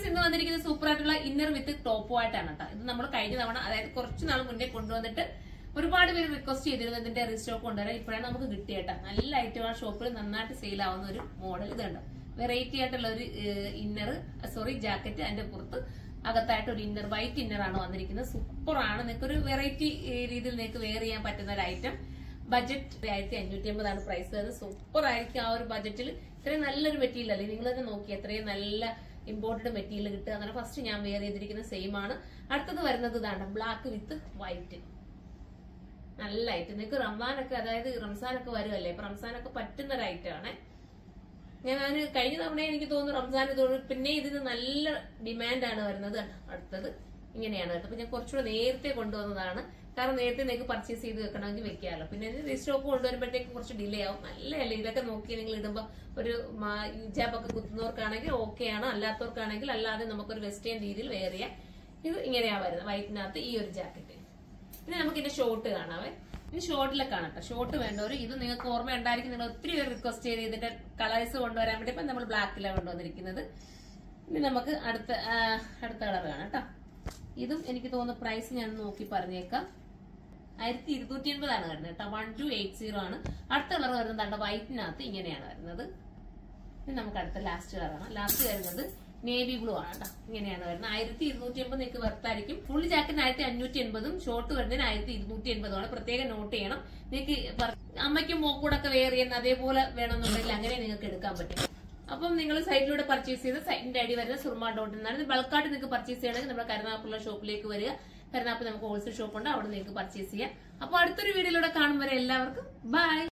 ഇന്ന് വന്നിരിക്കുന്നത് സൂപ്പർ ആയിട്ടുള്ള ഇന്നർ വിത്ത് ടോപ്പും ആയിട്ടാണ് കേട്ടോ ഇത് നമ്മൾ കഴിഞ്ഞ തവണ അതായത് കുറച്ച് നാൾ മുന്നേ കൊണ്ടുവന്നിട്ട് ഒരുപാട് പേര് റിക്വസ്റ്റ് ചെയ്തിരുന്നു ഇതിന്റെ റീസ്റ്റോക്ക് കൊണ്ടുവരാൻ ഇപ്പോഴാണ് നമുക്ക് കിട്ടിയേട്ടാ നല്ല ഐറ്റം ആ ഷോപ്പിൽ നന്നായിട്ട് സെയിൽ ആവുന്ന ഒരു മോഡൽ ഇതുണ്ട് വെറൈറ്റി ആയിട്ടുള്ള ഒരു ഇന്നർ സോറി ജാക്കറ്റ് അതിന്റെ പുറത്ത് അകത്തായിട്ട് ഒരു ഇന്നർ വൈറ്റ് ഇന്നർ ആണ് വന്നിരിക്കുന്നത് സൂപ്പർ ആണ് നിങ്ങൾക്ക് ഒരു വെറൈറ്റി രീതിയിൽ നിങ്ങൾക്ക് വെയർ ചെയ്യാൻ പറ്റുന്ന ഒരു ഐറ്റം ബഡ്ജറ്റ് ആയിരത്തി അഞ്ഞൂറ്റി അമ്പതാണ് പ്രൈസ് വരുന്നത് സൂപ്പർ ആയിരിക്കും ആ ഒരു ബഡ്ജറ്റിൽ ഇത്രയും നല്ലൊരു മെറ്റീരിയൽ അല്ലേ നിങ്ങൾ തന്നെ നോക്കി എത്രയും നല്ല ഇമ്പോർട്ടഡ് മെറ്റീരിയൽ കിട്ടുക അങ്ങനെ ഫസ്റ്റ് ഞാൻ വെയർ ചെയ്തിരിക്കുന്ന സെയിം ആണ് അടുത്തത് വരുന്നത് ഇതാണ് ബ്ലാക്ക് വിത്ത് വൈറ്റ് നല്ല ഐറ്റം നിങ്ങൾക്ക് റംസാനൊക്കെ അതായത് റംസാനൊക്കെ വരുമല്ലേ അപ്പൊ റംസാനൊക്കെ പറ്റുന്ന ഒരു ഐറ്റം ആണ് ഞാൻ അതിന് കഴിഞ്ഞ തവണ എനിക്ക് തോന്നുന്നു റംസാൻ ഇതോട് പിന്നെ ഇതിന് നല്ല ഡിമാൻഡാണ് വരുന്നത് കണ്ടോ? അടുത്തത് ഇങ്ങനെയാണ് കേട്ടോ അപ്പൊ ഞാൻ കുറച്ചുകൂടെ നേരത്തെ കൊണ്ടുവന്നതാണ് കാരണം നേരത്തെ നിങ്ങൾക്ക് പർച്ചേസ് ചെയ്ത് വെക്കണമെങ്കിൽ വെക്കാമല്ലോ പിന്നെ ഇത് റീസ്റ്റോക്ക് കൊണ്ടുവരുമ്പോഴത്തേക്ക് കുറച്ച് ഡിലേ ആവും നല്ലതല്ലേ ഇതൊക്കെ നോക്കി നിങ്ങൾ ഇടുമ്പോൾ ഒരു ഹിജാബൊക്കെ കുത്തുന്നവർക്കാണെങ്കിൽ ഓക്കെ ആണ് അല്ലാത്തവർക്കാണെങ്കിൽ അല്ലാതെ നമുക്കൊരു വെസ്റ്റേൺ രീതിയിൽ വെയർ ചെയ്യാം ഇത് ഇങ്ങനെയാ വരുന്നത് വൈറ്റിനകത്ത് ഈ ഒരു ജാക്കറ്റ് ഇനി നമുക്ക് ഇതിന്റെ ഷോർട്ട് കാണാവേ ഇനി ഷോർട്ടിലെ കാണട്ടെ ഷോർട്ട് വേണ്ടവർ ഇത് നിങ്ങൾക്ക് ഓർമ്മ ഉണ്ടായിരിക്കും നിങ്ങൾ ഒത്തിരി പേര് റിക്വസ്റ്റ് ചെയ്ത് ഇതിന്റെ കളേഴ്സ് കൊണ്ടുവരാൻ വേണ്ടി ഇപ്പൊ നമ്മൾ ബ്ലാക്കിലാണ് കൊണ്ടുവന്നിരിക്കുന്നത് ഇനി നമുക്ക് അടുത്ത ആ, അടുത്ത കളർ കാണാം കേട്ടോ ഇതും എനിക്ക് തോന്നുന്ന പ്രൈസ് ഞാൻ നോക്കി പറഞ്ഞേക്കാം ആയിരത്തി ഇരുന്നൂറ്റി എൺപതാണ് വരുന്നത് കേട്ടോ വൺ ടു എയ്റ്റ് സീറോ ആണ് അടുത്ത കളർ വരുന്നത് കണ്ട വൈറ്റിനകത്ത് ഇങ്ങനെയാണ് വരുന്നത് ഇനി നമുക്ക് അടുത്ത ലാസ്റ്റ് കളറാണ് ലാസ്റ്റ് വരുന്നത് നേവി ബ്ലൂ ആണ് കേട്ടോ ഇങ്ങനെയാണ് വരുന്നത് ആയിരത്തി ഇരുന്നൂറ്റി എൺപത് നിങ്ങൾക്ക് വർത്തായിരിക്കും ഫുൾ ജാക്കറ്റിന് ആയിരത്തി അഞ്ഞൂറ്റി എൺപതും ഷോർട്ട് വരുന്നതിന് ആയിരത്തി ഇരുന്നൂറ്റി എൺപതുമാണ് പ്രത്യേകം നോട്ട് ചെയ്യണം നിങ്ങൾക്ക് വർ- അമ്മയ്ക്കും മോക്കൂടൊക്കെ വെയർ ചെയ്യുന്ന അതേപോലെ വേണമെന്നുണ്ടെങ്കിൽ അങ്ങനെ നിങ്ങൾക്ക് എടുക്കാൻ പറ്റും അപ്പം നിങ്ങൾ സൈറ്റിലൂടെ പർച്ചേസ് ചെയ്ത് സൈറ്റിന്റെ ഐഡി വരുന്നത് സുർമ ഡോട്ട് എന്നാണ് ബൾക്കായിട്ട് നിങ്ങൾക്ക് പർച്ചേസ് ചെയ്യണമെങ്കിൽ നമ്മുടെ കരുനാഗപ്പുള്ള ഷോപ്പിലേക്ക് വരിക കരുനാഗപ്പ് നമുക്ക് ഹോൾസെയിൽ ഷോപ്പ് ഉണ്ട് അവിടെ നിങ്ങൾക്ക് പർച്ചേസ് ചെയ്യാം അപ്പോൾ അടുത്തൊരു വീഡിയോയിലൂടെ കാണും വരെ എല്ലാവർക്കും ബൈ